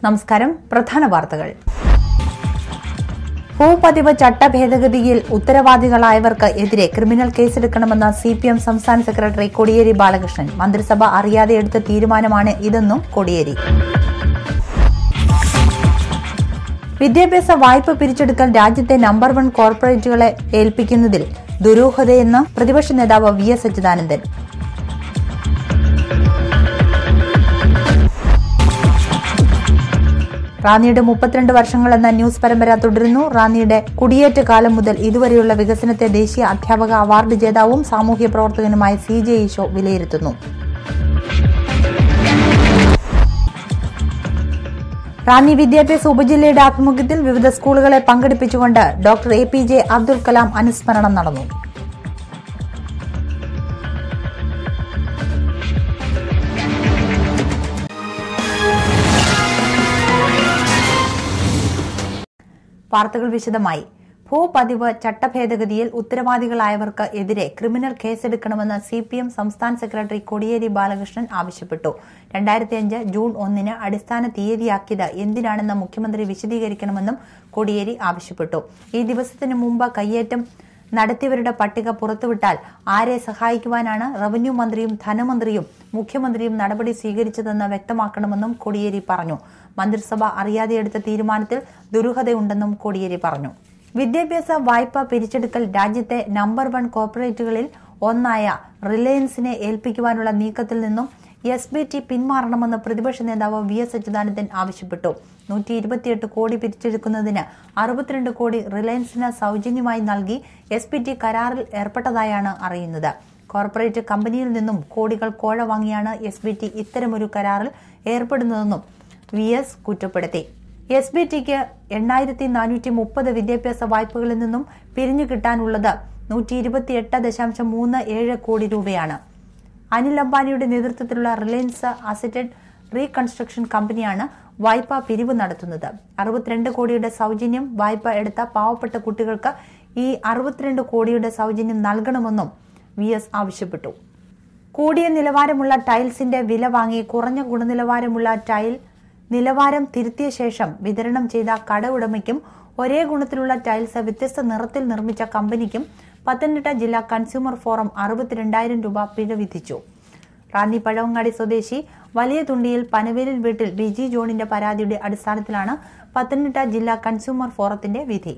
നമസ്കാരം പ്രധാന വാർത്തകൾ ഭൂപതിവ് ചട്ട ഭേദഗതിയിൽ ഉത്തരവാദികളായവർക്ക് എതിരെ ക്രിമിനൽ കേസെടുക്കണമെന്ന സി പി എം സംസ്ഥാന സെക്രട്ടറി കോടിയേരി ബാലകൃഷ്ണൻ മന്ത്രിസഭ അറിയാതെ എടുത്ത തീരുമാനമാണ് ഇതെന്നും കോടിയേരി വിദ്യാഭ്യാസ വായ്പ പിരിച്ചെടുക്കൽ രാജ്യത്തെ നമ്പർ വൺ കോർപ്പറേറ്റുകളെ ഏൽപ്പിക്കുന്നതിൽ ദുരൂഹതയെന്ന് പ്രതിപക്ഷ നേതാവ് വി എസ് അച്യുതാനന്ദൻ റാന്നിയുടെ മുപ്പത്തിരണ്ട് വർഷങ്ങൾ എന്ന ന്യൂസ് പരമ്പര തുടരുന്നു റാന്നിയുടെ കുടിയേറ്റ കാലം മുതൽ ഇതുവരെയുള്ള വികസനത്തെ ദേശീയ അധ്യാപക അവാർഡ് ജേതാവും സാമൂഹ്യ പ്രവർത്തകനുമായ സി ജെ ഈശോ വിലയിരുത്തുന്നു റാന്നി വിദ്യാഭ്യാസ ഉപജില്ലയുടെ ആഭിമുഖ്യത്തിൽ വിവിധ സ്കൂളുകളെ പങ്കെടുപ്പിച്ചുകൊണ്ട് doctor A P J Abdul Kalam അനുസ്മരണം നടന്നു വാർത്തകൾ വിശദമായി ഭൂപതിവ് ചട്ടഭേദഗതിയിൽ ഉത്തരവാദികളായവർക്ക് എതിരെ ക്രിമിനൽ കേസെടുക്കണമെന്ന് സി പി എം സംസ്ഥാന സെക്രട്ടറി കോടിയേരി ബാലകൃഷ്ണൻ ആവശ്യപ്പെട്ടു രണ്ടായിരത്തിയഞ്ച് ജൂൺ ഒന്നിന് അടിസ്ഥാന തീയതിയാക്കിയത് എന്തിനാണെന്ന് മുഖ്യമന്ത്രി വിശദീകരിക്കണമെന്നും കോടിയേരി ആവശ്യപ്പെട്ടു ഈ ദിവസത്തിന് മുമ്പ് കയ്യേറ്റം നടത്തിയവരുടെ പട്ടിക പുറത്തുവിട്ടാൽ ആരെ സഹായിക്കുവാനാണ് റവന്യൂ മന്ത്രിയും ധനമന്ത്രിയും മുഖ്യമന്ത്രിയും നടപടി സ്വീകരിച്ചതെന്ന് വ്യക്തമാക്കണമെന്നും കോടിയേരി പറഞ്ഞു മന്ത്രിസഭ അറിയാതെ എടുത്ത തീരുമാനത്തിൽ ദുരൂഹതയുണ്ടെന്നും കോടിയേരി പറഞ്ഞു വിദ്യാഭ്യാസ വായ്പ പിരിച്ചെടുക്കൽ രാജ്യത്തെ നമ്പർ വൺ കോർപ്പറേറ്റുകളിൽ ഒന്നായ റിലയൻസിനെ ഏൽപ്പിക്കുവാനുള്ള നീക്കത്തിൽ നിന്നും എസ് ബി ടി പിന്മാറണമെന്ന് പ്രതിപക്ഷ നേതാവ് വി എസ് അച്യുതാനന്ദൻ ആവശ്യപ്പെട്ടു നൂറ്റി ഇരുപത്തിയെട്ട് കോടി പിരിച്ചെടുക്കുന്നതിന് അറുപത്തിരണ്ട് കോടി റിലയൻസിന് സൌജന്യമായി നൽകി എസ് ബി ടി കരാറിൽ ഏർപ്പെട്ടതായാണ് അറിയുന്നത് കോർപ്പറേറ്റ് കമ്പനിയിൽ നിന്നും കോടികൾ കോഴ വാങ്ങിയാണ് എസ് ബി ടി ഇത്തരമൊരു കരാറിൽ ഏർപ്പെടുന്നതെന്നും വി എസ് കുറ്റപ്പെടുത്തി എസ് ബി ടിക്ക് എണ്ണായിരത്തി നാനൂറ്റി മുപ്പത് വിദ്യാഭ്യാസ വായ്പകളിൽ നിന്നും പിരിഞ്ഞു കിട്ടാനുള്ളത് നൂറ്റി ഇരുപത്തിയെട്ട് ദശാംശം മൂന്ന് ഏഴ് കോടി രൂപയാണ് അനിൽ അംബാനിയുടെ നേതൃത്വത്തിലുള്ള റിലയൻസ് അസറ്റഡ് റീകൺസ്ട്രക്ഷൻ കമ്പനിയാണ് വായ്പ പിരിവ് നടത്തുന്നത് അറുപത്തിരണ്ട് കോടിയുടെ സൌജന്യം വായ്പ എടുത്ത പാവപ്പെട്ട കുട്ടികൾക്ക് ഈ അറുപത്തിരണ്ട് കോടിയുടെ സൌജന്യം നൽകണമെന്നും വി എസ് ആവശ്യപ്പെട്ടു കൂടിയ നിലവാരമുള്ള ടൈൽസിന്റെ വില വാങ്ങി കുറഞ്ഞ ഗുണനിലവാരമുള്ള ടൈൽ നിലവാരം തിരുത്തിയ ശേഷം വിതരണം ചെയ്ത കട ഉടമയ്ക്കും ഒരേ ഗുണത്തിലുള്ള ടൈൽസ് വ്യത്യസ്ത നിറത്തിൽ നിർമ്മിച്ച കമ്പനിക്കും പത്തനംതിട്ട ജില്ലാ കൺസ്യൂമർ ഫോറം അറുപത്തിരണ്ടായിരം രൂപ പിഴ വിധിച്ചു റാന്നി പഴവങ്ങാടി സ്വദേശി വലിയ തുണ്ടിയിൽ പനവേലിൽ വീട്ടിൽ ബിജി ജോണിന്റെ പരാതിയുടെ അടിസ്ഥാനത്തിലാണ് പത്തനംതിട്ട ജില്ലാ കൺസ്യൂമർ ഫോറത്തിന്റെ വിധി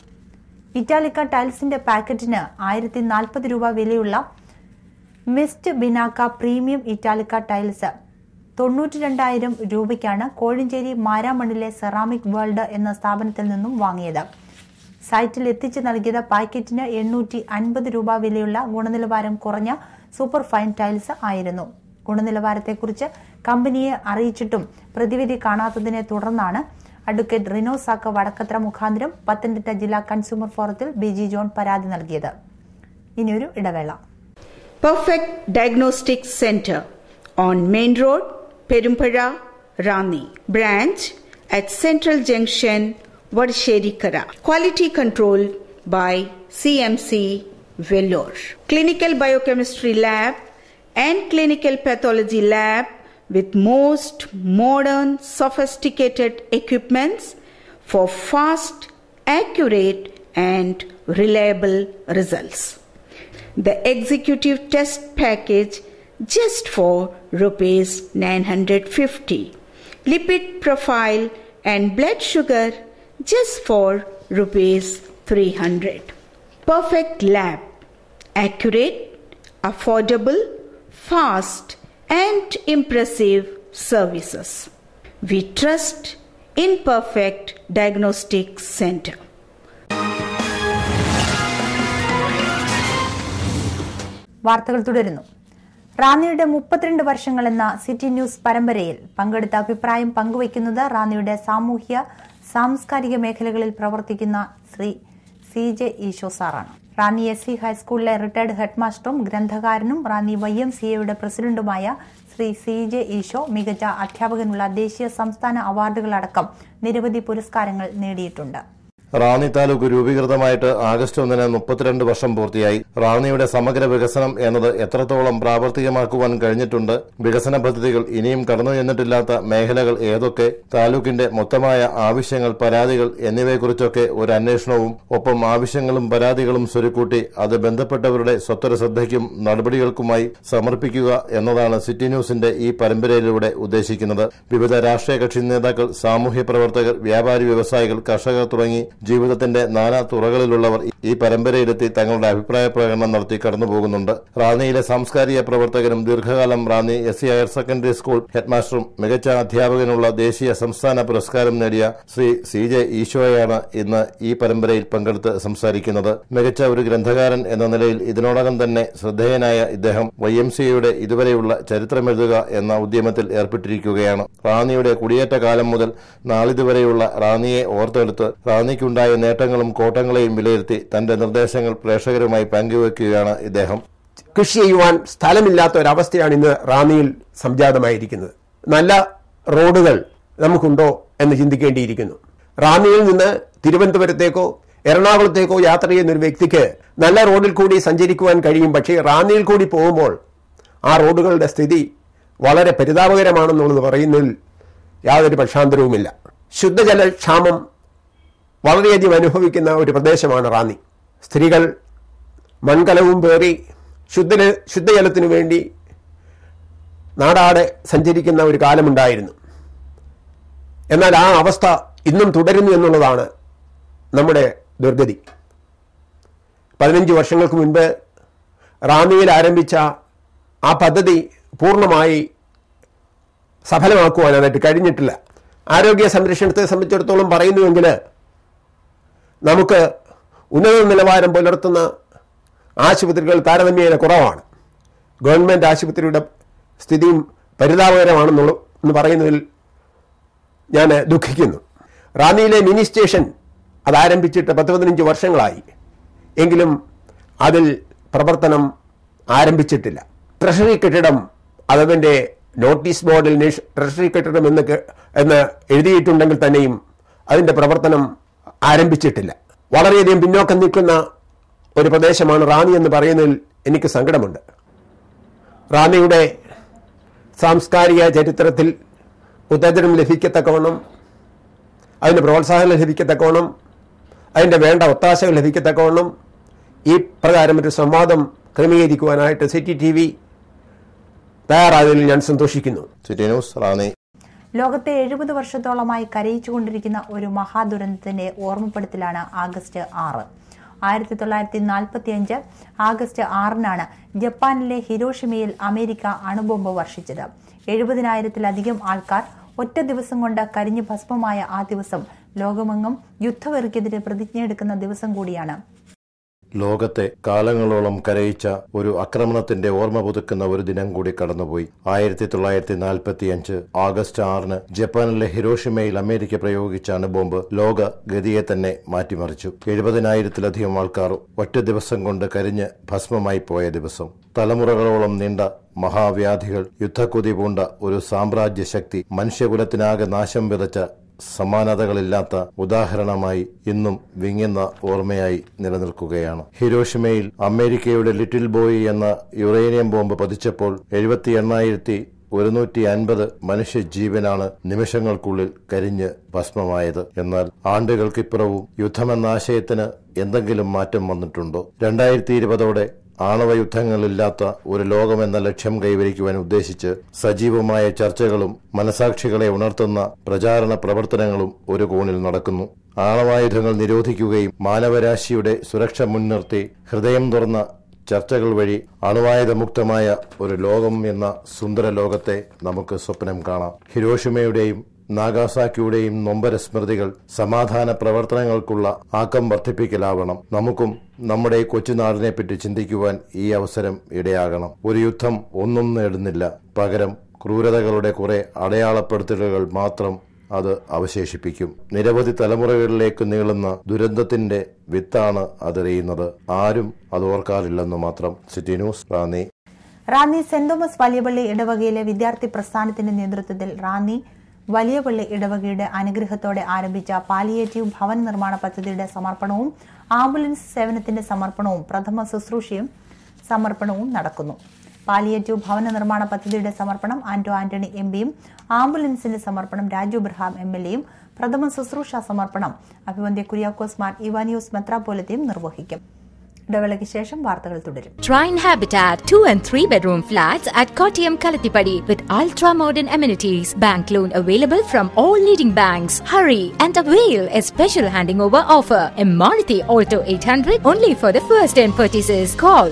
ഇറ്റാലിക്ക ടൈൽസിന്റെ പാക്കറ്റിന് ആയിരത്തി നാൽപ്പത് രൂപ വിലയുള്ള mist Binacca premium Italica tiles തൊണ്ണൂറ്റി രണ്ടായിരം രൂപയ്ക്കാണ് കോഴഞ്ചേരി മാരാമണ്ണിലെ സെറാമിക് വേൾഡ് എന്ന സ്ഥാപനത്തിൽ നിന്നും വാങ്ങിയത് സൈറ്റിൽ എത്തിച്ചു നൽകിയത് പാക്കറ്റിന് എണ്ണൂറ്റി അൻപത് രൂപ വിലയുള്ള ഗുണനിലവാരം കുറഞ്ഞ സൂപ്പർ ഫൈൻ ടൈൽസ് ആയിരുന്നു ഗുണനിലവാരത്തെക്കുറിച്ച് കമ്പനിയെ അറിയിച്ചിട്ടും പ്രതിവിധി കാണാത്തതിനെ തുടർന്നാണ് അഡ്വക്കേറ്റ് റിനോസാക്ക വടക്കത്ര മുഖാന്തരം പത്തനംതിട്ട ജില്ലാ കൺസ്യൂമർ ഫോറത്തിൽ ബിജി ജോൺ പരാതി നൽകിയത് ഇനിയൊരു ഇടവേള Perfect Diagnostic Center on Main Road, Perumpara, Rani. Branch at Central Junction, Vadasherikara. Quality control by CMC Vellore. Clinical Biochemistry Lab and Clinical Pathology Lab with most modern sophisticated equipments for fast, accurate and reliable results the executive test package just for rupees 950 lipid profile and blood sugar just for rupees 300 perfect lab accurate affordable fast and impressive services we trust in perfect diagnostic center വാർത്തകൾ തുടരുന്നു റാന്നിയുടെ മുപ്പത്തിരണ്ട് വർഷങ്ങൾ എന്ന city news പരമ്പരയിൽ പങ്കെടുത്ത അഭിപ്രായം പങ്കുവയ്ക്കുന്നത് റാന്നിയുടെ സാമൂഹ്യ സാംസ്കാരിക മേഖലകളിൽ പ്രവർത്തിക്കുന്ന ശ്രീ സി ജെ ഈശോ സാറാണ് റാന്നി എസ് സി ഹൈസ്കൂളിലെ റിട്ടയർഡ് ഹെഡ്മാസ്റ്ററും ഗ്രന്ഥകാരനും റാന്നി വൈ എം സി എയുടെ പ്രസിഡന്റുമായ ശ്രീ സി ജെ ഈശോ മികച്ച അധ്യാപകനുള്ള ദേശീയ സംസ്ഥാന അവാർഡുകളടക്കം നിരവധി പുരസ്കാരങ്ങൾ നേടിയിട്ടുണ്ട് റാന്നി താലൂക്ക് രൂപീകൃതമായിട്ട് ആഗസ്റ്റ് ഒന്നിന് മുപ്പത്തിരണ്ട് വർഷം പൂർത്തിയായി റാന്നിയുടെ സമഗ്ര വികസനം എന്നത് എത്രത്തോളം പ്രാവർത്തികമാക്കുവാൻ കഴിഞ്ഞിട്ടുണ്ട് വികസന പദ്ധതികൾ ഇനിയും കടന്നു ചെന്നിട്ടില്ലാത്ത മേഖലകൾ ഏതൊക്കെ താലൂക്കിന്റെ മൊത്തമായ ആവശ്യങ്ങൾ പരാതികൾ എന്നിവയെക്കുറിച്ചൊക്കെ ഒരു അന്വേഷണവും ഒപ്പം ആവശ്യങ്ങളും പരാതികളും സ്വരുക്കൂട്ടി അത് ബന്ധപ്പെട്ടവരുടെ സ്വത്വര ശ്രദ്ധയ്ക്കും നടപടികൾക്കുമായി സമർപ്പിക്കുക എന്നതാണ് സിറ്റി ന്യൂസിന്റെ ഈ പരമ്പരയിലൂടെ ഉദ്ദേശിക്കുന്നത് വിവിധ രാഷ്ട്രീയ കക്ഷി നേതാക്കൾ സാമൂഹ്യ പ്രവർത്തകർ വ്യാപാരി വ്യവസായികൾ കർഷകർ തുടങ്ങി ജീവിതത്തിന്റെ നാനാ തുറകളിലുള്ളവർ ഈ പരമ്പരയിലെത്തി തങ്ങളുടെ അഭിപ്രായ പ്രകടനം നടത്തി കടന്നുപോകുന്നുണ്ട് റാന്നിയിലെ സാംസ്കാരിക പ്രവർത്തകനും ദീർഘകാലം Ranni S C higher secondary school ഹെഡ്മാസ്റ്ററും മികച്ച അധ്യാപകനുള്ള ദേശീയ സംസ്ഥാന പുരസ്കാരം നേടിയ ശ്രീ സി ജെ ഈശോയാണ് ഇന്ന് ഈ പരമ്പരയിൽ പങ്കെടുത്ത് സംസാരിക്കുന്നത് മികച്ച ഒരു ഗ്രന്ഥകാരൻ എന്ന നിലയിൽ ഇതിനോടകം തന്നെ ശ്രദ്ധേയനായ ഇദ്ദേഹം വൈ എം സിയുടെ ഇതുവരെയുള്ള ചരിത്രമെഴുതുക എന്ന ഉദ്യമത്തിൽ ഏർപ്പെട്ടിരിക്കുകയാണ് റാന്നിയുടെ കുടിയേറ്റ കാലം മുതൽ നാളിതുവരെയുള്ള റാന്നിയെ ഓർത്തെടുത്ത് റാന്നിക്കുണ്ടായ നേട്ടങ്ങളും കോട്ടങ്ങളെയും വിലയിരുത്തി തന്റെ നിർദ്ദേശങ്ങൾ പ്രേക്ഷകരുമായി പങ്കുവയ്ക്കുകയാണ് ഇദ്ദേഹം കൃഷി ചെയ്യുവാൻ സ്ഥലമില്ലാത്ത ഒരവസ്ഥയാണ് ഇന്ന് റാന്നിയിൽ സംജാതമായിരിക്കുന്നത് നല്ല റോഡുകൾ നമുക്കുണ്ടോ എന്ന് ചിന്തിക്കേണ്ടിയിരിക്കുന്നു റാന്നിയിൽ നിന്ന് തിരുവനന്തപുരത്തേക്കോ എറണാകുളത്തേക്കോ യാത്ര ചെയ്യുന്ന ഒരു വ്യക്തിക്ക് നല്ല റോഡിൽ കൂടി സഞ്ചരിക്കുവാൻ കഴിയും പക്ഷേ റാന്നിയിൽ കൂടി പോകുമ്പോൾ ആ റോഡുകളുടെ സ്ഥിതി വളരെ പരിതാപകരമാണെന്നുള്ളത് പറയുന്നതിൽ യാതൊരു പക്ഷാന്തരവുമില്ല ശുദ്ധജലക്ഷാമം വളരെയധികം അനുഭവിക്കുന്ന ഒരു പ്രദേശമാണ് റാന്നി സ്ത്രീകൾ മൺകലവും പേറി ശുദ്ധ ശുദ്ധജലത്തിനു വേണ്ടി നാടാടെ സഞ്ചരിക്കുന്ന ഒരു കാലമുണ്ടായിരുന്നു എന്നാൽ ആ അവസ്ഥ ഇന്നും തുടരുന്നു എന്നുള്ളതാണ് നമ്മുടെ ദുർഗതി പതിനഞ്ച് വർഷങ്ങൾക്ക് മുൻപ് റാന്നിയിൽ ആരംഭിച്ച ആ പദ്ധതി പൂർണ്ണമായി സഫലമാക്കുവാനായിട്ട് കഴിഞ്ഞിട്ടില്ല ആരോഗ്യ സംരക്ഷണത്തെ സംബന്ധിച്ചിടത്തോളം പറയുന്നുവെങ്കിൽ നമുക്ക് ഉന്നത നിലവാരം പുലർത്തുന്ന ആശുപത്രികൾ താരതമ്യേന കുറവാണ് ഗവൺമെൻറ് ആശുപത്രിയുടെ സ്ഥിതിയും പരിതാപകരമാണെന്നുള്ള എന്ന് പറയുന്നതിൽ ഞാൻ ദുഃഖിക്കുന്നു റാന്നിയിലെ മിനി സ്റ്റേഷൻ അത് ആരംഭിച്ചിട്ട് പത്ത് പതിനഞ്ച് വർഷങ്ങളായി എങ്കിലും അതിൽ പ്രവർത്തനം ആരംഭിച്ചിട്ടില്ല ട്രഷറി കെട്ടിടം അതതിൻ്റെ നോട്ടീസ് ബോർഡിൽ നിഷ്- ട്രഷറി കെട്ടിടം എന്ന് കെ- എന്ന് എഴുതിയിട്ടുണ്ടെങ്കിൽ തന്നെയും അതിൻ്റെ പ്രവർത്തനം ആരംഭിച്ചിട്ടില്ല വളരെയധികം പിന്നോക്കം നിൽക്കുന്ന ഒരു പ്രദേശമാണ് റാന്നി എന്ന് പറയുന്നതിൽ എനിക്ക് സങ്കടമുണ്ട് റാന്നിയുടെ സാംസ്കാരിക ചരിത്രത്തിൽ ഉത്തേജനം ലഭിക്കത്തക്കവണ്ണം അതിന് പ്രോത്സാഹനം ലഭിക്കത്തക്കവണ്ണം അതിൻ്റെ വേണ്ട ഒത്താശകൾ ലഭിക്കത്തക്കവണ്ണം ഈ പ്രകാരം ഒരു സംവാദം ക്രമീകരിക്കുവാനായിട്ട് സിറ്റി ടി വി തയ്യാറായതിൽ ഞാൻ സന്തോഷിക്കുന്നു സിറ്റി ന്യൂസ് റാന്നി ലോകത്തെ എഴുപത് വർഷത്തോളമായി കരയിച്ചുകൊണ്ടിരിക്കുന്ന ഒരു മഹാദുരന്തത്തിന്റെ ഓർമ്മപ്പെടുത്തലാണ് ആഗസ്റ്റ് ആറ് ആയിരത്തി തൊള്ളായിരത്തി നാൽപ്പത്തി അഞ്ച് ആഗസ്റ്റ് ആറിനാണ് ജപ്പാനിലെ ഹിരോഷിമയിൽ അമേരിക്ക അണുബോംബ് വർഷിച്ചത് എഴുപതിനായിരത്തിലധികം ആൾക്കാർ ഒറ്റ ദിവസം കൊണ്ട് കരിഞ്ഞു ഭസ്മമായ ആ ദിവസം ലോകമെങ്ങും യുദ്ധവെറിക്കെതിരെ പ്രതിജ്ഞയെടുക്കുന്ന ദിവസം കൂടിയാണ് ലോകത്തെ കാലങ്ങളോളം കരയിച്ച ഒരു ആക്രമണത്തിന്റെ ഓർമ്മ പുതുക്കുന്ന ഒരു ദിനം കൂടി കടന്നുപോയി ആയിരത്തി തൊള്ളായിരത്തി നാൽപ്പത്തിയഞ്ച് ആഗസ്റ്റ് ആറിന് ജപ്പാനിലെ ഹിരോഷിമയിൽ അമേരിക്ക പ്രയോഗിച്ച അണുബോംബ് ലോക ഗതിയെ തന്നെ മാറ്റിമറിച്ചു എഴുപതിനായിരത്തിലധികം ആൾക്കാർ ഒറ്റ ദിവസം കൊണ്ട് കരിഞ്ഞ് ഭസ്മമായി പോയ ദിവസം തലമുറകളോളം നീണ്ട മഹാവ്യാധികൾ യുദ്ധക്കൊതി പൂണ്ട ഒരു സാമ്രാജ്യ ശക്തി മനുഷ്യകുലത്തിനാകെ നാശം വിതച്ച സമാനതകളില്ലാത്ത ഉദാഹരണമായി ഇന്നും വിങ്ങുന്ന ഓർമ്മയായി നിലനിൽക്കുകയാണ് ഹിരോഷിമയിൽ അമേരിക്കയുടെ ലിറ്റിൽ ബോയ് എന്ന യുറേനിയം ബോംബ് പതിച്ചപ്പോൾ എഴുപത്തി എണ്ണായിരത്തി ഒരുന്നൂറ്റി അൻപത് മനുഷ്യജീവനാണ് നിമിഷങ്ങൾക്കുള്ളിൽ കരിഞ്ഞ് ഭസ്മമായത് എന്നാൽ ആണ്ടുകൾക്കിപ്പുറവും യുദ്ധമെന്ന ആശയത്തിന് എന്തെങ്കിലും മാറ്റം വന്നിട്ടുണ്ടോ രണ്ടായിരത്തി ഇരുപതോടെ ആണവ യുദ്ധങ്ങളില്ലാത്ത ഒരു ലോകമെന്ന ലക്ഷ്യം കൈവരിക്കുവാൻ ഉദ്ദേശിച്ച് സജീവമായ ചർച്ചകളും മനസാക്ഷികളെ ഉണർത്തുന്ന പ്രചാരണ പ്രവർത്തനങ്ങളും ഒരു കോണിൽ നടക്കുന്നു ആണവായുധങ്ങൾ നിരോധിക്കുകയും മാനവരാശിയുടെ സുരക്ഷ മുൻനിർത്തി ഹൃദയം തുറന്ന ചർച്ചകൾ വഴി അണുവായുധമുക്തമായ ഒരു ലോകം എന്ന സുന്ദര ലോകത്തെ നമുക്ക് സ്വപ്നം കാണാം ഹിരോഷിമയുടെയും നാഗാസാക്കിയുടെയും നൊമ്പര സ്മൃതികൾ സമാധാന പ്രവർത്തനങ്ങൾക്കുള്ള ആക്കം വർദ്ധിപ്പിക്കലാവണം നമുക്കും നമ്മുടെ ഈ കൊച്ചുനാടിനെപ്പറ്റി ചിന്തിക്കുവാൻ ഈ അവസരം ഇടയാകണം ഒരു യുദ്ധം ഒന്നും നേടുന്നില്ല പകരം ക്രൂരതകളുടെ കുറെ അടയാളപ്പെടുത്തലുകൾ മാത്രം അത് അവശേഷിപ്പിക്കും നിരവധി തലമുറകളിലേക്ക് നീളുന്ന ദുരന്തത്തിന്റെ വിത്താണ് അതെറിയുന്നത് ആരും അത് ഓർക്കാറില്ലെന്ന് മാത്രം City news Ranni Ranni saint Thomas വലിയപള്ളി ഇടവകയിലെ വിദ്യാർത്ഥി പ്രസ്ഥാനത്തിന്റെ നേതൃത്വത്തിൽ റാന്നി വലിയ പള്ളി ഇടവകയുടെ അനുഗ്രഹത്തോടെ ആരംഭിച്ച പാലിയേറ്റീവ് ഭവന നിർമ്മാണ പദ്ധതിയുടെ സമർപ്പണവും ആംബുലൻസ് സേവനത്തിന്റെ സമർപ്പണവും പ്രഥമ ശുശ്രൂഷയും സമർപ്പണവും നടക്കുന്നു പാലിയേറ്റീവ് ഭവന നിർമ്മാണ പദ്ധതിയുടെ സമർപ്പണം ആന്റോ ആന്റണി എം പിയും ആംബുലൻസിന്റെ സമർപ്പണം രാജു ഇബ്രഹാം എം എൽ എയും പ്രഥമ ശുശ്രൂഷ സമർപ്പണം അഭിവന്ദ്യ കുര്യാക്കോസ് മാർ ഇവാനിയോസ് മെത്രാപോലത്തെയും നിർവഹിക്കും ഇടവേളയ്ക്ക് ശേഷം വാർത്തകൾ തുടരും Trine Habitat 2 and 3 bedroom flats at Kottayam Kalathipadi with ultra modern amenities. Bank loan available from all leading banks. Hurry and avail a special handing over offer. A Maruti Alto 800 only for the first 10 purchases. Call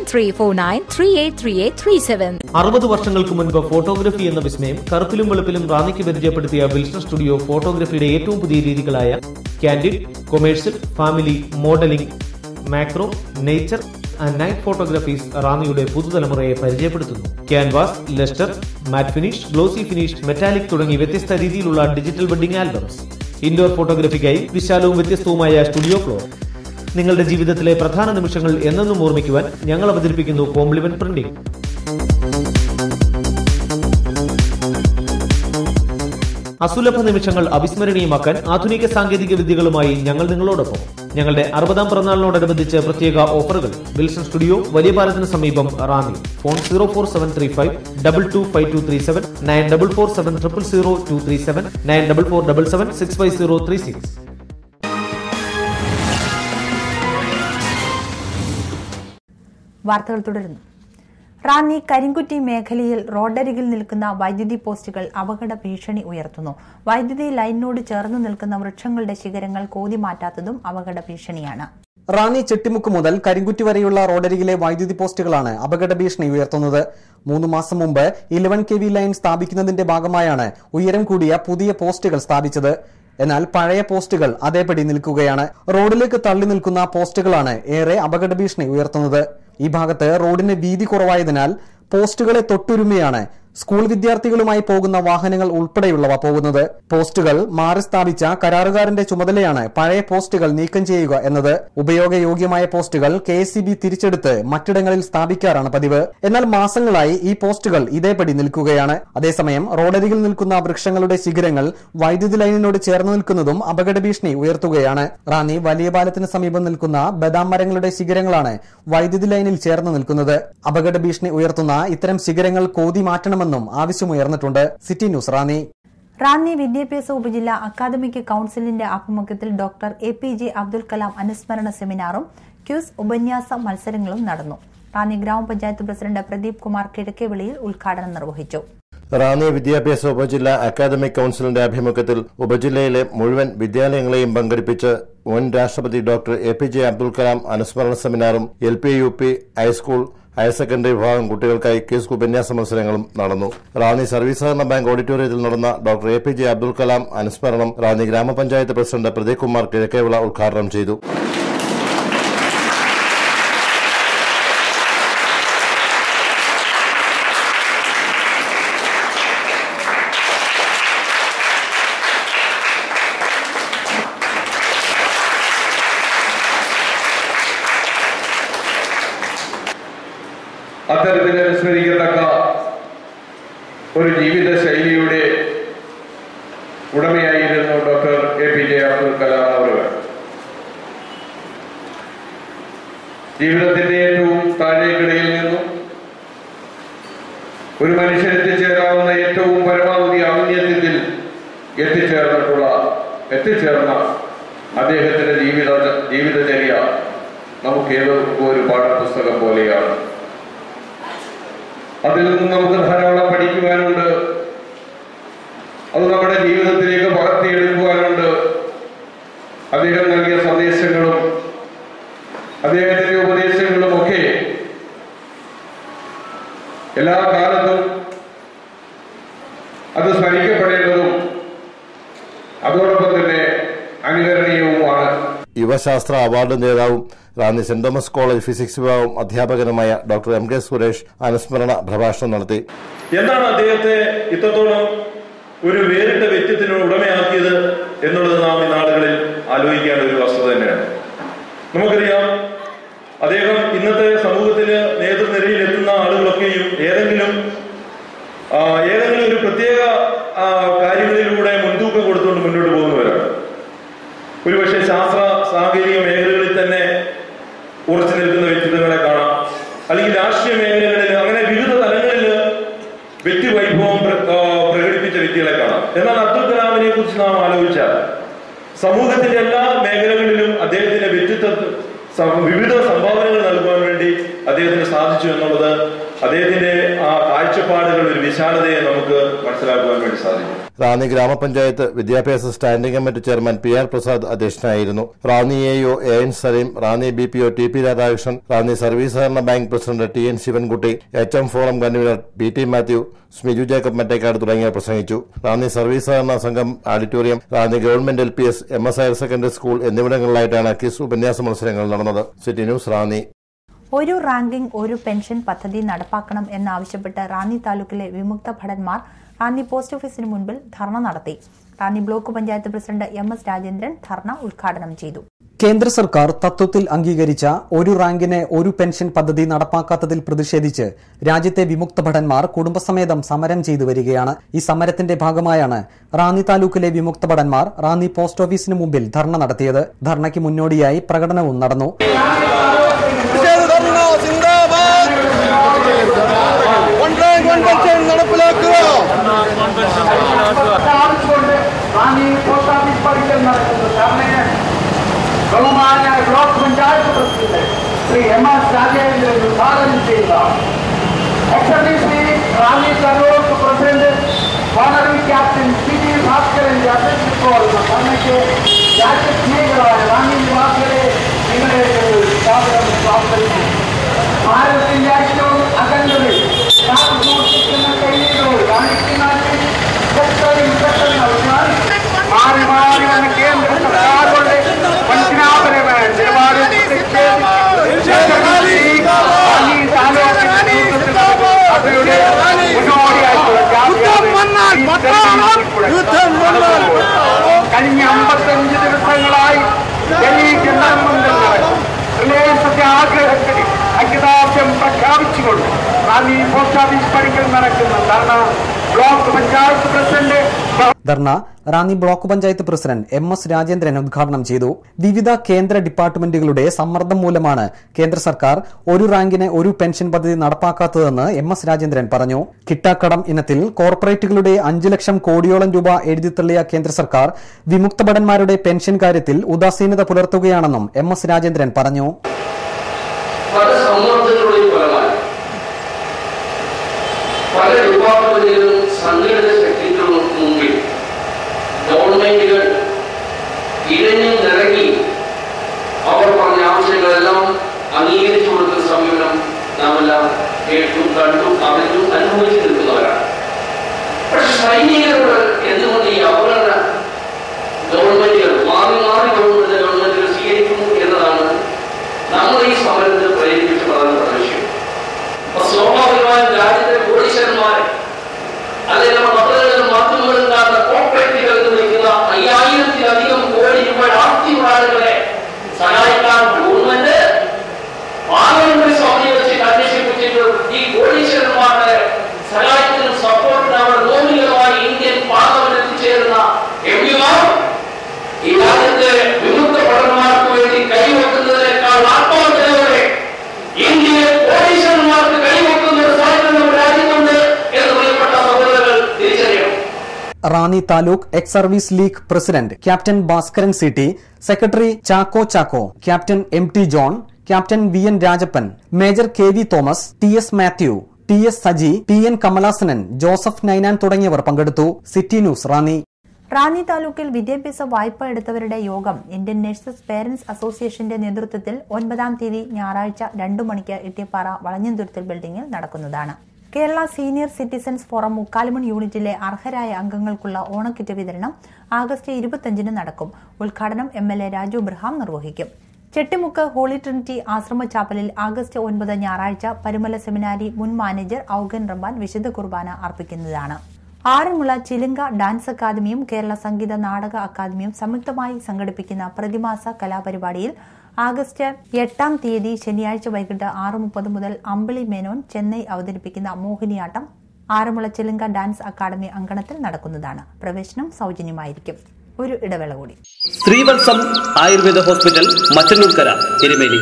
9349383837. അറുപത് വർഷങ്ങൾക്ക് മുൻപ് photography എന്ന വിസ്മയം കറുപ്പിലും വെളുപ്പിലും റാന്നിക്ക് പരിചയപ്പെടുത്തിയ Wilson studio ഫോട്ടോഗ്രഫിയുടെ ഏറ്റവും പുതിയ രീതികളായ candid commercial family modelling macro nature and night photographies റാന്നിയുടെ പുതുതലമുറയെ പരിചയപ്പെടുത്തുന്നു canvas lustre matte finish glossy finish metallic തുടങ്ങി വ്യത്യസ്ത രീതിയിലുള്ള ഡിജിറ്റൽ വെഡിംഗ് ആൽബംസ് ഇൻഡോർ ഫോട്ടോഗ്രഫിക്കായി വിശാലവും വ്യത്യസ്തവുമായ സ്റ്റുഡിയോ ഫ്ലോർ നിങ്ങളുടെ ജീവിതത്തിലെ പ്രധാന നിമിഷങ്ങൾ എന്നെന്നും ഓർമ്മിക്കുവാൻ ഞങ്ങൾ അവതരിപ്പിക്കുന്നു കോംപ്ലിമെന്റ് പ്രിന്റിംഗ് അസുലഭ നിമിഷങ്ങൾ അവിസ്മരണീയമാക്കാൻ ആധുനിക സാങ്കേതിക വിദ്യകളുമായി ഞങ്ങൾ നിങ്ങളോടൊപ്പം ഞങ്ങളുടെ അറുപതാം പിറന്നാളിനോടനുബന്ധിച്ച് പ്രത്യേക ഓഫറുകൾ വിൽസൺ സ്റ്റുഡിയോ വലിയ പാലത്തിന് സമീപം Ranni phone zero four seven three five double two five two three seven nine double four seven triple zero two three seven nine double four double seven six five zero three six വാർത്തകൾ തുടരുന്നു റാന്നി കരിങ്കുറ്റി മേഖലയിൽ റോഡരികിൽ നിൽക്കുന്ന വൈദ്യുതി പോസ്റ്റുകൾ അപകട ഭീഷണി ഉയർത്തുന്നു വൈദ്യുതി ലൈനിനോട് ചേർന്ന് നിൽക്കുന്ന വൃക്ഷങ്ങളുടെ ശിഖരങ്ങൾ കോതി മാറ്റാത്തതും അപകട ഭീഷണിയാണ് റാന്നി ചെട്ടിമുക്ക് മുതൽ കരിങ്കുറ്റി വരെയുള്ള റോഡരികിലെ വൈദ്യുതി പോസ്റ്റുകളാണ് അപകട ഭീഷണി ഉയർത്തുന്നത് മൂന്ന് മാസം മുമ്പ് ഇലവൻ കെ വി ലൈൻ സ്ഥാപിക്കുന്നതിന്റെ ഭാഗമായാണ് ഉയരം കൂടിയ പുതിയ പോസ്റ്റുകൾ സ്ഥാപിച്ചത് എന്നാൽ പഴയ പോസ്റ്റുകൾ അതേപടി നിൽക്കുകയാണ് റോഡിലേക്ക് തള്ളി നിൽക്കുന്ന പോസ്റ്റുകളാണ് ഏറെ അപകട ഭീഷണി ഉയർത്തുന്നത് ഈ ഭാഗത്ത് റോഡിന് വീതി കുറവായതിനാൽ പോസ്റ്റുകളെ തൊട്ടുരുമിയാണ് സ്കൂൾ വിദ്യാർത്ഥികളുമായി പോകുന്ന വാഹനങ്ങൾ ഉൾപ്പെടെയുള്ളവ പോകുന്നത് പോസ്റ്റുകൾ മാറി സ്ഥാപിച്ച കരാറുകാരന്റെ ചുമതലയാണ് പഴയ പോസ്റ്റുകൾ നീക്കം ചെയ്യുക എന്നത് ഉപയോഗയോഗ്യമായ പോസ്റ്റുകൾ കെ തിരിച്ചെടുത്ത് മറ്റിടങ്ങളിൽ സ്ഥാപിക്കാറാണ് പതിവ് എന്നാൽ മാസങ്ങളായി ഈ പോസ്റ്റുകൾ ഇതേപടി നിൽക്കുകയാണ് അതേസമയം റോഡരികിൽ നിൽക്കുന്ന വൃക്ഷങ്ങളുടെ ശിഖരങ്ങൾ വൈദ്യുതി ലൈനിനോട് ചേർന്ന് നിൽക്കുന്നതും അപകട ഭീഷണി ഉയർത്തുകയാണ് റാന്നി വലിയ പാലത്തിന് സമീപം നിൽക്കുന്ന ബദാം മരങ്ങളുടെ ശിഖരങ്ങളാണ് വൈദ്യുതി ലൈനിൽ ചേർന്ന് നിൽക്കുന്നത് അപകട ഭീഷണി ഉയർത്തുന്ന ഇത്തരം ശിഖരങ്ങൾ കോതി മാറ്റണമെന്നും ആവശ്യമുയർന്നിട്ടുണ്ട് സിറ്റി ന്യൂസ് റാന്നി റാന്നി വിദ്യാഭ്യാസ ഉപജില്ല അക്കാദമിക് കൌൺസിലിന്റെ ആഭിമുഖ്യത്തിൽ doctor A P J Abdul Kalam അനുസ്മരണ സെമിനാറും ക്യൂസ് ഉപന്യാസ മത്സരങ്ങളും നടന്നു റാന്നി ഗ്രാമപഞ്ചായത്ത് പ്രസിഡന്റ് പ്രദീപ് കുമാർ കിഴക്കേവിളിയിൽ ഉദ്ഘാടനം നിർവഹിച്ചു റാന്നി വിദ്യാഭ്യാസ ഉപജില്ല അക്കാദമിക് കൌൺസിലിന്റെ ആഭിമുഖ്യത്തിൽ ഉപജില്ലയിലെ മുഴുവൻ വിദ്യാലയങ്ങളെയും പങ്കെടുപ്പിച്ച് മുൻ രാഷ്ട്രപതി doctor A P J Abdul Kalam അനുസ്മരണ സെമിനാറും L P U P high school higher secondary വിഭാഗം കുട്ടികൾക്കായി ക്യൂസ് ഉപന്യാസ മത്സരങ്ങളും നടന്നു റാന്നി സർവീസ് സഹകരണ ബാങ്ക് ഓഡിറ്റോറിയത്തിൽ നടന്ന doctor A P J Abdul Kalam അനുസ്മരണം റാന്നി ഗ്രാമപഞ്ചായത്ത് പ്രസിഡന്റ് പ്രദീപ് കുമാർ കിഴക്കേവിള ഉദ്ഘാടനം ചെയ്തു അത്തരത്തിൽ അനുസ്മരിക്കത്തക്ക ഒരു ജീവിത ശൈലിയുടെ ഉടമയായിരുന്നു doctor A P J Abdul Kalam അവർ ജീവിതത്തിന്റെ ഏറ്റവും താഴേക്കിടയിൽ നിന്നും ഒരു മനുഷ്യൻ എത്തിച്ചേരാവുന്ന ഏറ്റവും പരമാവധി ഔന്നത്യത്തിൽ എത്തിച്ചേർന്നിട്ടുള്ള എത്തിച്ചേർന്ന അദ്ദേഹത്തിന്റെ ജീവിത ജീവിതചര്യ നമുക്ക് ഏതൊക്കെ ഒരു പാഠപുസ്തകം പോലെയാണ് അതിൽ നിന്ന് നമുക്ക് ധാരാളം പഠിക്കുവാനുണ്ട് അത് നമ്മുടെ ജീവിതത്തിലേക്ക് പകർത്തിയെടുക്കുവാനുണ്ട് അദ്ദേഹം നൽകിയ സന്ദേശങ്ങളും അദ്ദേഹത്തിന്റെ ഉപദേശങ്ങളും ഒക്കെ എല്ലാ കാലത്തും അത് സ്മരിക്കപ്പെടേണ്ടതും അതോടൊപ്പം തന്നെ അനുകരണീയവുമാണ് യുവശാസ്ത്ര അവാർഡ് നേതാവും Ranni saint Thomas College physics വിഭാഗം അധ്യാപകനുമായ ഡോക്ടർ എം കെ സുരേഷ് അനുസ്മരണ പ്രഭാഷണം നടത്തി എന്താണ് അദ്ദേഹത്തെ ഇത്രത്തോളം ഒരു വേറിട്ട വ്യക്തിത്വത്തിന് ഉടമയാക്കിയത് എന്നുള്ളത് നാം ഈ നാളുകളിൽ ആലോചിക്കേണ്ട ഒരു വസ്തുത തന്നെയാണ് നമുക്കറിയാം അദ്ദേഹം ഇന്നത്തെ സമൂഹത്തിന് നേതൃനിരയിൽ എത്തുന്ന ആളുകളൊക്കെയും ഏതെങ്കിലും ആ, ഏതെങ്കിലും ഒരു പ്രത്യേക ആ, കാര്യങ്ങളിൽ എടുത്തുകൊണ്ട് മുന്നോട്ട് പോകുന്നവരാണ് ഒരുപക്ഷെ ശാസ്ത്ര സാങ്കേതിക മേഖലകളിൽ തന്നെ ഉറച്ചു നിൽക്കുന്ന വ്യക്തിത്വങ്ങളെ കാണാം അല്ലെങ്കിൽ രാഷ്ട്രീയ മേഖലകളിൽ അങ്ങനെ വിവിധ തലങ്ങളിൽ വ്യക്തി വൈഭവം പ്ര- ആ, പ്രകടിപ്പിച്ച വ്യക്തികളെ കാണാം എന്നാൽ അബ്ദുൽ കലാമിനെ കുറിച്ച് നാം ആലോചിച്ചാൽ സമൂഹത്തിന്റെ എല്ലാ മേഖലകളിലും അദ്ദേഹത്തിന്റെ വ്യക്തിത്വ സം- വിവിധ സംഭാവനകൾ നൽകുവാൻ വേണ്ടി അദ്ദേഹത്തിന് സാധിച്ചു എന്നുള്ളത് അദ്ദേഹത്തിന്റെ ആ കാഴ്ചപ്പാടുകൾ ഒരു വിശാലതയെ നമുക്ക് മനസ്സിലാക്കുവാൻ വേണ്ടി സാധിക്കും റാന്നി ഗ്രാമപഞ്ചായത്ത് വിദ്യാഭ്യാസ standing committee chairman P R Prasad അധ്യക്ഷനായിരുന്നു Ranni A O A N Saleem Ranni B P O T P Radhakrishnan Ranni service സഹകരണ bank president T N Sivankutty H M forum convener P T Mathew Smiju Jacob Mattekkad തുടങ്ങിയവർ പ്രസംഗിച്ചു റാന്നി സർവീസ് സഹകരണ സംഘം auditorium Ranni government L P S M S higher secondary school എന്നിവിടങ്ങളിലായിട്ടാണ് quiz ഉപന്യാസ മത്സരങ്ങൾ നടന്നത് city news Ranni ഒരു റാങ്കിംഗ് ഒരു പെൻഷൻ പദ്ധതി നടപ്പാക്കണം എന്നാവശ്യപ്പെട്ട് റാന്നി താലൂക്കിലെ വിമുക്ത ഭടന്മാർ റാന്നി പോസ്റ്റ് ഓഫീസിന് മുൻപിൽ ധർണ നടത്തി Ranni block panchayat president M S Rajendran dharna ഉദ്ഘാടനം ചെയ്തു കേന്ദ്ര സർക്കാർ തത്വത്തിൽ അംഗീകരിച്ച ഒരു റാങ്കിന് ഒരു പെൻഷൻ പദ്ധതി നടപ്പാക്കാത്തതിൽ പ്രതിഷേധിച്ച് രാജ്യത്തെ വിമുക്ത ഭടന്മാർ കുടുംബസമേതം സമരം ചെയ്തു വരികയാണ് ഈ സമരത്തിന്റെ ഭാഗമായാണ് റാന്നി താലൂക്കിലെ വിമുക്ത ഭടന്മാർ റാന്നി പോസ്റ്റ് ഓഫീസിന് മുമ്പിൽ ധർണ നടത്തിയത് ധർണയ്ക്ക് മുന്നോടിയായി പ്രകടനവും നടന്നു റാന്നി പോസ്റ്റ് ഓഫീസ് പഠിക്കൽ നടക്കുന്നു ധർണയെ ബഹുമാന block panchayat president Shri M S Rajendran ഉദ്ഘാടനം ചെയ്യുന്നതാണ് ex service Ranni taluk president honorary captain C D ഭാസ്കരന്റെ അധ്യക്ഷതയോടുള്ള ധർണയ്ക്ക് രാജ്യസ്നേഹികളായ റാന്നി നിവാസികളെ നിങ്ങളെ സ്വാഗതം സ്വാഗതം ഭാരതത്തിന്റെ ഏറ്റവും അകന്നത് സൂക്ഷിക്കുന്ന കൈകളോട് കാണിക്കുന്ന ശക്തരും ശക്തരും അവസാനിക്കും മാറി മാറി വന്ന കേന്ദ്ര സർക്കാരുകളുടെ വഞ്ചനാപരമായ നിലപാട് അവരുടെ മുന്നോടിയായിട്ടുള്ള കഴിഞ്ഞ അമ്പത്തഞ്ച് ദിവസങ്ങളായി ഡൽഹി ജനമന്ദിരം റിലയൻസിന്റെ ആഗ്രഹത്തിന് ഐക്യദാർഢ്യം പ്രഖ്യാപിച്ചുകൊണ്ട് റാന്നി പോസ്റ്റ് ഓഫീസ് പടിക്കൽ നടക്കുന്ന dharna block panchayat president dharna Ranni block panchayat president M S Rajendran ഉദ്ഘാടനം ചെയ്തു വിവിധ കേന്ദ്ര ഡിപ്പാർട്ട്മെന്റുകളുടെ സമ്മർദ്ദം മൂലമാണ് കേന്ദ്ര സർക്കാർ ഒരു റാങ്കിന് ഒരു പെൻഷൻ പദ്ധതി നടപ്പാക്കാത്തതെന്ന് എം എസ് രാജേന്ദ്രൻ പറഞ്ഞു കിട്ടാക്കടം ഇനത്തിൽ കോർപ്പറേറ്റുകളുടെ അഞ്ചു ലക്ഷം കോടിയോളം രൂപ എഴുതിത്തള്ളിയ കേന്ദ്ര സർക്കാർ വിമുക്ത ഭടന്മാരുടെ പെൻഷൻ കാര്യത്തിൽ ഉദാസീനത പുലർത്തുകയാണെന്നും എം എസ് രാജേന്ദ്രൻ പറഞ്ഞു പല സമ്മർദ്ദങ്ങളുടെയും ഫലമായി പല ഡിപ്പാർട്ട്മെന്റുകളും സംഘടിത ശക്തികളും മുമ്പിൽ ഗവൺമെന്റുകൾ ഇഴഞ്ഞു നിറങ്ങി അവർ പറഞ്ഞ ആവശ്യങ്ങളെല്ലാം അംഗീകരിച്ചു കൊടുക്കുന്ന സമീപനം നാം എല്ലാം കേട്ടും കണ്ടും അറിഞ്ഞും അനുഭവിച്ചു നിൽക്കുന്നവരാണ് പക്ഷെ സൈനികരോട് എന്തുകൊണ്ട് ഈ അവഗണന ഗവൺമെന്റുകൾ മാറി മാറി ഗവൺമെന്റ് ഗവൺമെന്റുകൾ സ്വീകരിക്കുന്നു എന്നതാണ് നമ്മുടെ ഈ സമരത്തിന് പ്രേരിപ്പിച്ച പ്രധാനപ്പെട്ട വിഷയം അപ്പൊ സ്വാഭാവികമായും രാജ്യത്തെ കോടീശ്വരന്മാരെ അല്ലെങ്കിൽ നമ്മുടെ പത്രങ്ങളിലും മാധ്യമങ്ങളിലും കാണുന്ന കോർപ്പറേറ്റുകൾ എന്ന് വിളിക്കുന്ന അയ്യായിരത്തിലധികം കോടി രൂപയുടെ ആസ്തിയുള്ളാളുകളെ സഹായിക്കാൻ ഗവൺമെന്റ് പാർലമെന്ററി സ്വാധീനം വെച്ച് അന്വേഷിപ്പിച്ചിട്ട് ഈ കോടീശ്വരന്മാരുടെ സഹായത്തിനും സപ്പോർട്ടിനും അവിടെ നോമിനികളുമായി ഇന്ത്യൻ പാർലമെന്റ് എത്തിച്ചേരുന്ന എം പിമാർ ഈ രാജ്യത്തെ വിമുക്ത ഭടന്മാർക്ക് വേണ്ടി കൈവെക്കുന്നതിനേക്കാൾ ആത്മാർത്ഥതയോടെ ഇന്ത്യയിലെ കോടീശ്വരന്മാർക്ക് കൈവെക്കുന്ന ഒരു സാഹചര്യം നമ്മുടെ രാജ്യത്തുണ്ട് എന്ന് പ്രിയപ്പെട്ട സഹോദരങ്ങൾ തിരിച്ചറിയണം Ranni taluk ex service league president captain Bhaskaran C T secretary Chacko Chacko captain M T John captain V N Rajappan major K V Thomas T S Mathew T S Saji T N Kamalasanan Joseph Ninan തുടങ്ങിയവർ പങ്കെടുത്തു സിറ്റി ന്യൂസ് റാന്നി റാന്നി താലൂക്കിൽ വിദ്യാഭ്യാസ വായ്പ എടുത്തവരുടെ യോഗം ഇന്ത്യൻ നഴ്സസ് പേരന്റ്സ് അസോസിയേഷന്റെ നേതൃത്വത്തിൽ ഒൻപതാം തീയതി ഞായറാഴ്ച രണ്ടു മണിക്ക് ഇട്ടിപ്പാറ വളഞ്ഞന്തുരുത്തൽ ബിൽഡിംഗിൽ നടക്കുന്നതാണ് Kerala senior citizens forum Mukkalumon യൂണിറ്റിലെ അർഹരായ അംഗങ്ങൾക്കുള്ള ഓണക്കിറ്റ് വിതരണം ആഗസ്റ്റ് ഇരുപത്തിയഞ്ചിന് നടക്കും ഉദ്ഘാടനം M L A Raju Abraham നിർവഹിക്കും ചെട്ടിമുക്ക് ഹോളി ട്രിനിറ്റി ആശ്രമ ചാപ്പലിൽ ആഗസ്റ്റ് ഒൻപത് ഞായറാഴ്ച പരുമല സെമിനാരി മുൻ മാനേജർ ഔഗൻ റമ്പാൻ വിശുദ്ധ കുർബാന അർപ്പിക്കുന്നതാണ് ആറന്മുള ചിലുങ്ക ഡാൻസ് അക്കാദമിയും കേരള സംഗീത നാടക അക്കാദമിയും സംയുക്തമായി സംഘടിപ്പിക്കുന്ന പ്രതിമാസ കലാപരിപാടിയിൽ ആഗസ്റ്റ് എട്ടാം തീയതി ശനിയാഴ്ച വൈകിട്ട് ആറ് മുപ്പത് മുതൽ അമ്പിളി മേനോൻ ചെന്നൈ അവതരിപ്പിക്കുന്ന മോഹിനിയാട്ടം ആറന്മുള ചിലുങ്ക ഡാൻസ് അക്കാദമി അങ്കണത്തിൽ നടക്കുന്നതാണ് പ്രവേശനം സൗജന്യമായിരിക്കും ഒരു ഇടവേള കൂടി ശ്രീവത്സം ആയുർവേദ ഹോസ്പിറ്റൽ മറ്റന്നൂർക്കര എരുമേലി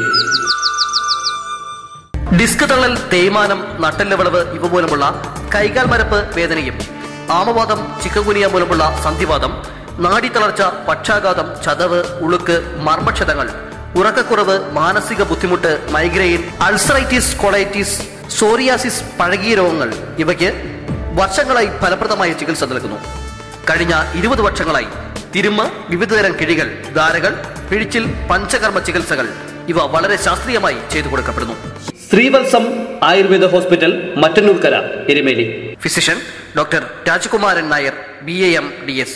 ഡിസ്ക് തള്ളൽ തേയ്മാനം നട്ടെല്ല് വിളവ് ഇവ മൂലമുള്ള കൈകാൽ മരപ്പ് വേദനയും ആമവാദം ചിക്കൻകുനിയ മൂലമുള്ള സന്ധിവാദം നാഡിത്തളർച്ച പക്ഷാഘാതം ചതവ് ഉളുക്ക് മർമ്മക്ഷതങ്ങൾ ഉറക്കക്കുറവ് മാനസിക ബുദ്ധിമുട്ട് മൈഗ്രെയിൻ അൾസറൈറ്റിസ് കൊളൈറ്റിസ് സോറിയാസിസ് പഴകിയ രോഗങ്ങൾ ഇവയ്ക്ക് വർഷങ്ങളായി ഫലപ്രദമായ ചികിത്സ നൽകുന്നു കഴിഞ്ഞ ഇരുപത് വർഷങ്ങളായി തിരുമ്മ വിവിധതരം കിഴികൾ ധാരകൾ പിഴിച്ചിൽ പഞ്ചകർമ്മ ചികിത്സകൾ ഇവ വളരെ ശാസ്ത്രീയമായി ചെയ്തു കൊടുക്കപ്പെടുന്നു Sreevatsam Ayurveda hospital Mattannurkkara Erumeli physician doctor Rajakumaran Nair B A M D S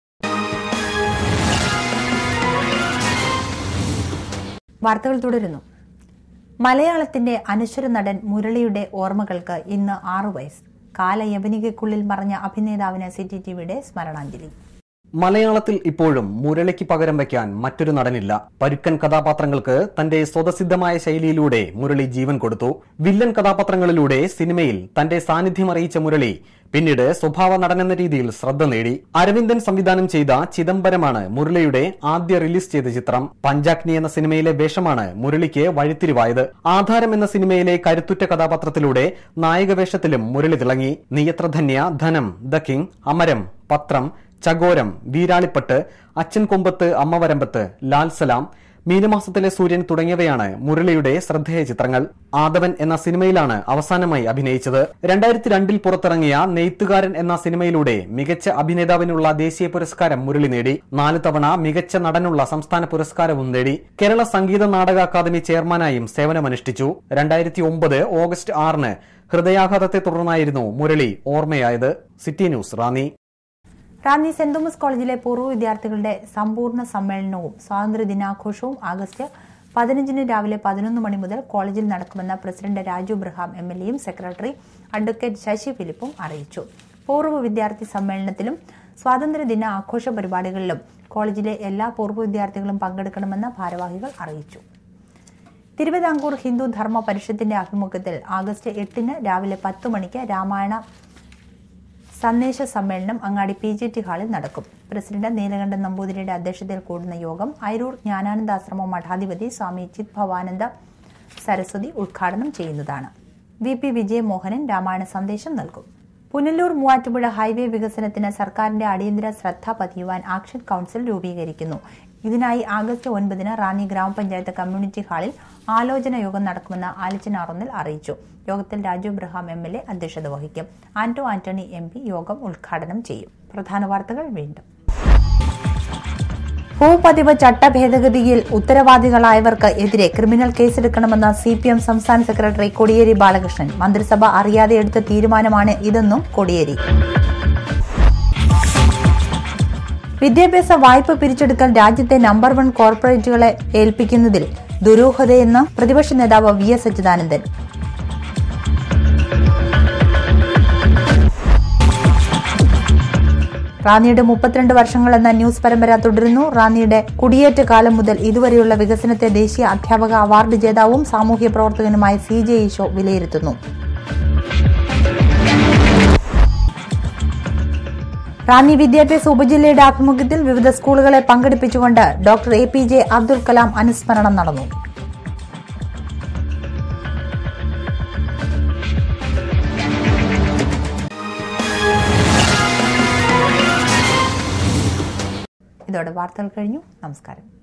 വാർത്തകൾ തുടരുന്നു മലയാളത്തിന്റെ അനശ്വര നടൻ മുരളിയുടെ ഓർമ്മകൾക്ക് ഇന്ന് ആറു വയസ്സ് കാലയവനികയ്ക്കുള്ളിൽ മറഞ്ഞ അഭിനേതാവിന് സിറ്റി ടിവിയുടെ സ്മരണാഞ്ജലി മലയാളത്തിൽ ഇപ്പോഴും മുരളിക്ക് പകരം വയ്ക്കാൻ മറ്റൊരു നടനില്ല പരുക്കൻ കഥാപാത്രങ്ങൾക്ക് തന്റെ സ്വതസിദ്ധമായ ശൈലിയിലൂടെ മുരളി ജീവൻ കൊടുത്തു വില്ലൻ കഥാപാത്രങ്ങളിലൂടെ സിനിമയിൽ തന്റെ സാന്നിധ്യം അറിയിച്ച മുരളി പിന്നീട് സ്വഭാവ നടനെന്ന രീതിയിൽ ശ്രദ്ധ നേടി അരവിന്ദൻ സംവിധാനം ചെയ്ത ചിദംബരമാണ് മുരളിയുടെ ആദ്യ റിലീസ് ചെയ്ത ചിത്രം പഞ്ചാഗ്നി എന്ന സിനിമയിലെ വേഷമാണ് മുരളിക്ക് വഴിത്തിരിവായത് ആധാരം എന്ന സിനിമയിലെ കരുത്തുറ്റ കഥാപാത്രത്തിലൂടെ നായകവേഷത്തിലും മുരളി തിളങ്ങി നീയത്രധന്യ ധനം ദ കിങ് അമരം പത്രം ചകോരം വീരാളിപ്പട്ട് അച്ഛൻ കൊമ്പത്ത് അമ്മ വരമ്പത്ത് ലാൽ സലാം മീനമാസത്തിലെ സൂര്യൻ തുടങ്ങിയവയാണ് മുരളിയുടെ ശ്രദ്ധേയ ചിത്രങ്ങൾ ആദവൻ എന്ന സിനിമയിലാണ് അവസാനമായി അഭിനയിച്ചത് രണ്ടായിരത്തി രണ്ടിൽ പുറത്തിറങ്ങിയ നെയ്ത്തുകാരൻ എന്ന സിനിമയിലൂടെ മികച്ച അഭിനേതാവിനുള്ള ദേശീയ പുരസ്കാരം മുരളി നേടി നാല് തവണ മികച്ച നടനുള്ള സംസ്ഥാന പുരസ്കാരവും നേടി കേരള സംഗീത നാടക അക്കാദമി ചെയർമാനായും സേവനമനുഷ്ഠിച്ചു രണ്ടായിരത്തി ഒമ്പത് ഓഗസ്റ്റ് ആറിന് ഹൃദയാഘാതത്തെ തുടർന്നായിരുന്നു മുരളി ഓർമ്മയായത് city news Ranni Ranni saint Thomas കോളേജിലെ പൂർവ്വ വിദ്യാർത്ഥികളുടെ സമ്പൂർണ്ണ സമ്മേളനവും സ്വാതന്ത്ര്യ ദിനാഘോഷവും ആഗസ്റ്റ് പതിനഞ്ചിന് രാവിലെ പതിനൊന്ന് മണി മുതൽ കോളേജിൽ നടക്കുമെന്ന് president Raju Abraham M L എയും സെക്രട്ടറി അഡ്വക്കേറ്റ് ശശി ഫിലിപ്പും അറിയിച്ചു പൂർവ്വ വിദ്യാർത്ഥി സമ്മേളനത്തിലും സ്വാതന്ത്ര്യ ദിന ആഘോഷ പരിപാടികളിലും കോളേജിലെ എല്ലാ പൂർവ്വ വിദ്യാർത്ഥികളും പങ്കെടുക്കണമെന്ന് ഭാരവാഹികൾ അറിയിച്ചു തിരുവിതാംകൂർ ഹിന്ദു ധർമ്മ പരിഷത്തിന്റെ ആഭിമുഖ്യത്തിൽ ആഗസ്റ്റ് എട്ടിന് രാവിലെ പത്ത് മണിക്ക് രാമായണ സന്ദേശ സമ്മേളനം അങ്ങാടി പി ജി ടി ഹാളിൽ നടക്കും പ്രസിഡന്റ് നീലകണ്ഠൻ നമ്പൂതിരിയുടെ അധ്യക്ഷതയിൽ കൂടുന്ന യോഗം അയിരൂർ ജ്ഞാനാനന്ദാശ്രമം മഠാധിപതി സ്വാമി ചിത് ഭവാനന്ദ സരസ്വതി ഉദ്ഘാടനം ചെയ്യുന്നതാണ് വി പി വിജയമോഹനൻ രാമായണ സന്ദേശം നൽകും പുനലൂർ മൂവാറ്റുപുഴ ഹൈവേ വികസനത്തിന് സർക്കാരിന്റെ അടിയന്തര ശ്രദ്ധ പതിയുവാൻ ആക്ഷൻ കൌൺസിൽ രൂപീകരിക്കുന്നു ഇതിനായി ആഗസ്റ്റ് ഒൻപതിന് റാന്നി ഗ്രാമപഞ്ചായത്ത് കമ്മ്യൂണിറ്റി ഹാളിൽ ആലോചന യോഗം നടക്കുമെന്ന് ആലിച്ചൻ ആറുന്നിൽ അറിയിച്ചു യോഗത്തിൽ Raju Abraham M L A അധ്യക്ഷത വഹിക്കും ആന്റോ ആന്റണി എം പി യോഗം ഉദ്ഘാടനം ചെയ്യും പ്രധാന വാർത്തകൾ വീണ്ടും ഭൂപതിവ് ചട്ട ഭേദഗതിയിൽ ഉത്തരവാദികളായവർക്ക് എതിരെ ക്രിമിനൽ കേസെടുക്കണമെന്ന സി പി എം സംസ്ഥാന സെക്രട്ടറി കോടിയേരി ബാലകൃഷ്ണൻ മന്ത്രിസഭ അറിയാതെ എടുത്ത തീരുമാനമാണ് ഇതെന്നും കോടിയേരി വിദ്യാഭ്യാസ വായ്പ പിരിച്ചെടുക്കൽ രാജ്യത്തെ നമ്പർ വൺ കോർപ്പറേറ്റുകളെ ഏൽപ്പിക്കുന്നതിൽ ദുരൂഹതയെന്ന് പ്രതിപക്ഷ നേതാവ് വി എസ് അച്യുതാനന്ദൻ റാന്നിയുടെ മുപ്പത്തിരണ്ട് വർഷങ്ങളെന്ന ന്യൂസ് പരമ്പര തുടരുന്നു റാന്നിയുടെ കുടിയേറ്റ കാലം മുതൽ ഇതുവരെയുള്ള വികസനത്തെ ദേശീയ അധ്യാപക അവാർഡ് ജേതാവും സാമൂഹ്യ പ്രവർത്തകനുമായ സി ജെ ഈശോ വിലയിരുത്തുന്നു റാന്നി വിദ്യാഭ്യാസ ഉപജില്ലയുടെ ആഭിമുഖ്യത്തിൽ വിവിധ സ്കൂളുകളെ പങ്കെടുപ്പിച്ചുകൊണ്ട് doctor A P J Abdul Kalam അനുസ്മരണം നടന്നു ഇതോടെ വാർത്തകൾ കഴിഞ്ഞു നമസ്കാരം